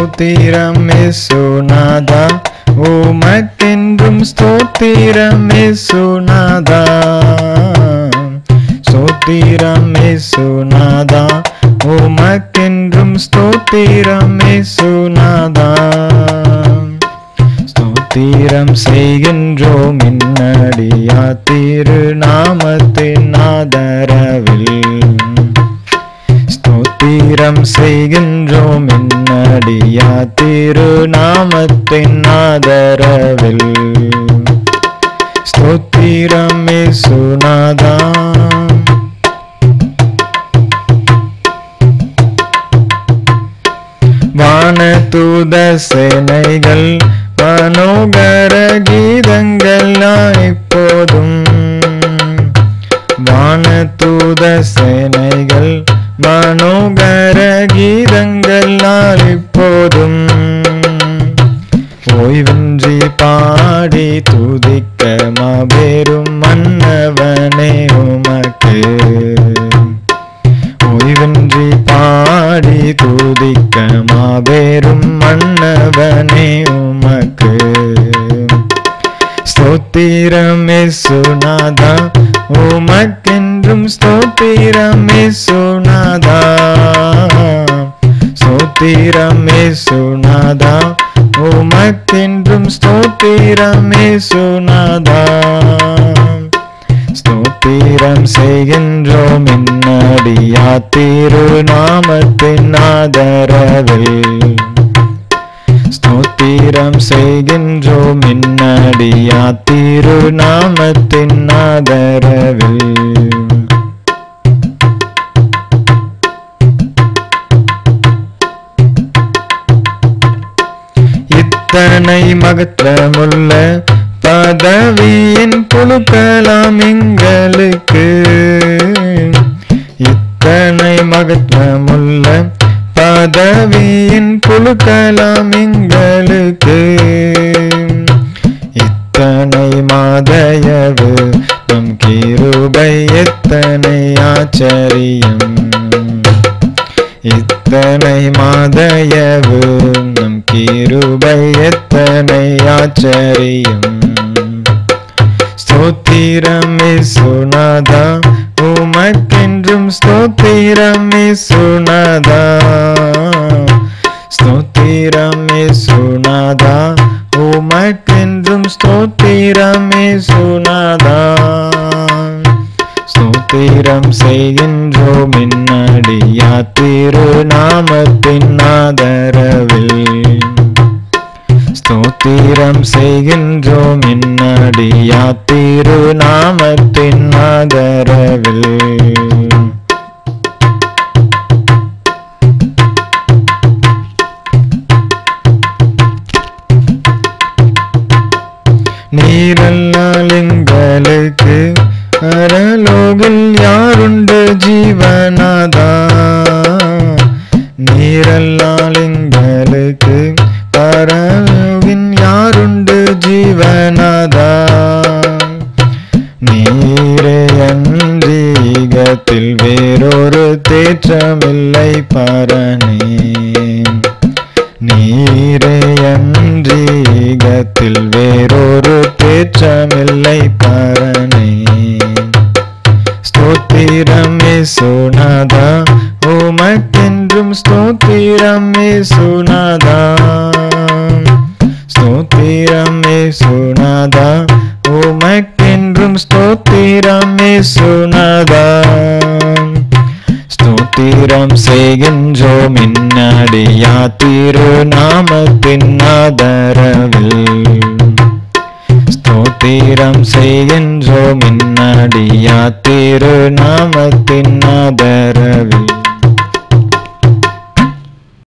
ஸ்தோத்திரம் இயேசுநாதா உமக்கென்றும் ஸ்தோத்திரம் இயேசுநாதா ஸ்தோத்திரம் இயேசுநாதா உமக்கென்றும் ஸ்தோத்திரம் இயேசுநாதா ஸ்தோத்திரம் செய்கின்றோம் இன்னடியா திருநாமத்தின் ஆதரவில் ஸ்தோத்திரம் செய்கின்றோம் இன்னடியா திருநாமத்தின் ஆதரவில் ஸ்தோத்திரம் இயேசுநாதா வானதூத சேனைகள் மனோகர கீதங்கள் இப்போதும் வானதூத சேனைகள் மனோகர கீதங்கள் இப்போதும் ஓய்வின்றி பாடி துதிக்க மாபெரும் மன்னவனே உமக்கு ஓய்வின்றி பாடி துதிக்க மாபெரும் மன்னவனே உமக்கு ஸ்தோத்திரம் இயேசுநாதா உமக்கென்றும் ஸ்தோத்திரம் இயேசுநாதா ஸ்தோத்திரம் இயேசுநாதா உமக்கென்றும் ஸ்தோத்திரம் இயேசுநாதா ஸ்தோத்திரம் செய்கின்றோம் இன்னடியா திருநாமத்தின் ஆதரவில் ஸ்தோத்திரம் செய்கின்றோம் இன்னடியா திருநாமத்தின் ஆதரவில் இத்தனை மகத்துவமுள்ள பதவியின் புழுக்கலாம் எங்களுக்கு இத்தனை மகத்துவமுள்ள பதவியின் புழுக்கலாம் எங்களுக்கு இத்தனை மாதயவு நம் கிருபை எத்தனை ஆச்சரியம் இத்தனை மாதயவு நம் கிருபை எத்தனை ஆச்சரியம் ஸ்தோத்திரம் இயேசுநாதா உமக்கென்றும் ஸ்தோத்திரம் இயேசுநாதா ஸ்தோத்திரம் இயேசுநாதா உமக்கென்றும் ஸ்தோத்திரம் இயேசுநாதா ஸ்தோத்திரம் செய்கின்றோம் இன்னடியா திருநாமத்தின் ஆதரவில் ஸ்தோத்திரம் செய்கின்றோம் இன்னடியா திருநாமத்தின் ஆதரவில் நீரல்லால் எங்களுக்கு அரலோகில் யாருண்டு ஜீவனாதா நீரல்லால் எங்களுக்கு பரலோகின் யாருண்டு ஜீவனாதா நீரே அன்றீகத்தில் வேறொரு தேற்றமில்லை பரணே நீரே அன்றீகத்தில் வேறொரு தேற்றமில்லை பரணே ஸ்தோத்திரம் இயேசுநாதா உமக்கென்றும் ஸ்தோத்திரம் இயேசுநாதா ஸ்தோத்திரம் இயேசுநாதா உமக்கென்றும் ஸ்தோத்திரம் இயேசுநாதா ஸ்தோத்திரம் செய்கின்றோம் இன்னடியா திருநாமத்தின் ஆதரவில் ஸ்தோத்திரம் செய்கின்றோம் இன்னடியா திருநாமத்தின் ஆதரவில்